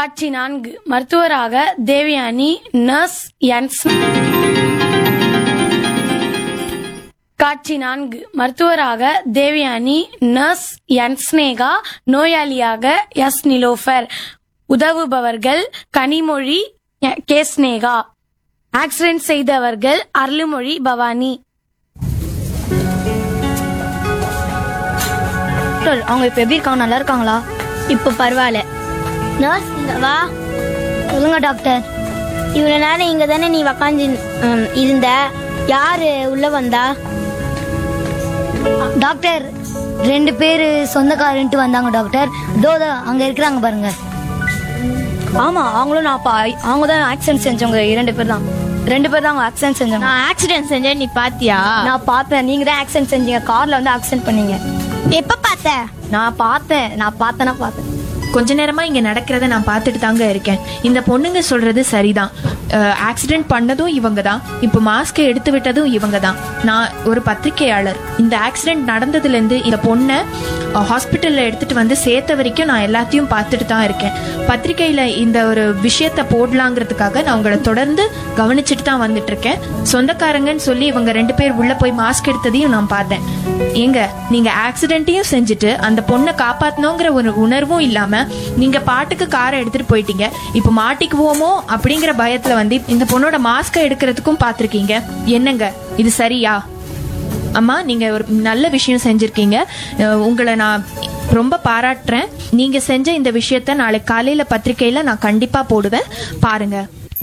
காட்சி நான்கு மருத்துவராக தேவயானி நர்ஸ் என்ஸ் காட்சி நான்கு மருத்துவராக தேவயானி நர்ஸ் என் ஸ்னேகா நோயாளியாக எஸ் நிலோஃபர் உதவுபவர்கள் கனிமொழி எ- கே ஸ்னேகா ஆக்சிடென்ட் செய்தவர்கள் அருள்மொழி பவானி டாக்டர் அவங்க இப்ப எப்படி இருக்காங்க நல்லா இருக்காங்களா இப்போ பரவாயில்ல நர்ஸ் இங்க வா சொல்லுங்க டாக்டர் இவ்வளோ நேரம் இங்கே தானே நீ உக்காந்து இருந்த யாரு உள்ள வந்தா டாக்டர் ரெண்டு பேர் சொந்தக்காரன்ட்டு வந்தாங்க டாக்டர் தோதா அங்க இருக்கிறாங்க பாருங்க ஆமா அவங்களும் நான் பா அவங்க தான் ஆக்சிடென்ட் செஞ்சவங்க இரண்டு பேர் தான் ரெண்டு பேர் தான் அவங்க ஆக்சிடென்ட் செஞ்சவங்க நான் ஆக்சிடென்ட் செஞ்சேன் நீ பாத்தியா நான் பார்த்தேன் நீங்க தான் ஆக்சிடென்ட் செஞ்சீங்க கார்ல வந்து ஆக்சிடென்ட் பண்ணீங்க எப்ப பார்த்த நான் பார்த்தேன் நான் பார்த்தேன்னா பார்த்தேன் கொஞ்ச நேரமா இங்க நடக்கிறத நான் பார்த்துட்டு தாங்க இருக்கேன் இந்த பொண்ணுங்க சொல்றது சரிதான் ஆக்சிடென்ட் பண்ணதும் இவங்க தான் இப்போ மாஸ்க் எடுத்து விட்டதும் இவங்க தான் நான் ஒரு பத்திரிகையாளர் இந்த ஆக்சிடென்ட் நடந்ததுல இருந்து இந்த பொண்ணை ஹாஸ்பிட்டல்ல எடுத்துட்டு வந்து சேர்த்த வரைக்கும் நான் எல்லாத்தையும் பார்த்துட்டு தான் இருக்கேன் பத்திரிகையில இந்த ஒரு விஷயத்த போடலாங்கிறதுக்காக நான் உங்களை தொடர்ந்து கவனிச்சுட்டு தான் வந்துட்டு இருக்கேன் சொந்தக்காரங்கன்னு சொல்லி இவங்க ரெண்டு பேர் உள்ள போய் மாஸ்க் எடுத்ததையும் நான் பார்த்தேன் ஏங்க நீங்க ஆக்சிடென்ட்டையும் செஞ்சுட்டு அந்த பொண்ணை காப்பாத்தணுங்கிற ஒரு உணர்வும் இல்லாம நீங்க பாட்டுக்கு காரை எடுத்துட்டு போயிட்டீங்க இப்ப மாட்டிக்குவோமோ அப்படிங்கிற பயத்துல வந்து இந்த பொண்ணோட மாஸ்கை எடுக்கிறதுக்கும் பார்த்திருக்கீங்க என்னங்க இது சரியா அம்மா நீங்க ஒரு நல்ல விஷயம் செஞ்சிருக்கீங்க அஹ் உங்களை நான் ரொம்ப பாராட்டுறேன் நீங்க செஞ்ச இந்த விஷயத்த நாளைக்கு காலையில பத்திரிக்கையில நான் கண்டிப்பா போடுவேன் பாருங்க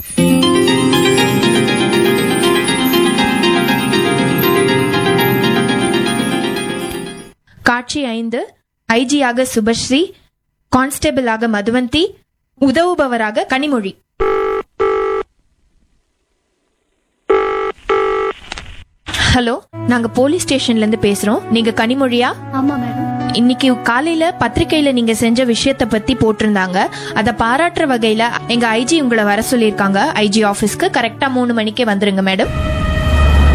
காட்சி ஐந்து ஐஜியாக சுபஸ்ரீ கான்ஸ்டபிளாக மதுவந்தி உதவுபவராக கனிமொழி ஹலோ நாங்க போலீஸ் ஸ்டேஷன்ல இருந்து பேசுறோம் நீங்க கனிமொழியா ஆமா மேடம் இன்னைக்கு காலையில பத்திரிக்கையில நீங்க செஞ்ச விஷயத்த பத்தி போட்டிருந்தாங்க அத பாராட்டுற வகையில எங்க ஐஜி உங்களை வர சொல்லியிருக்காங்க ஐஜி ஆபீஸ்க்கு கரெக்டா மூணு மணிக்கே வந்துருங்க மேடம்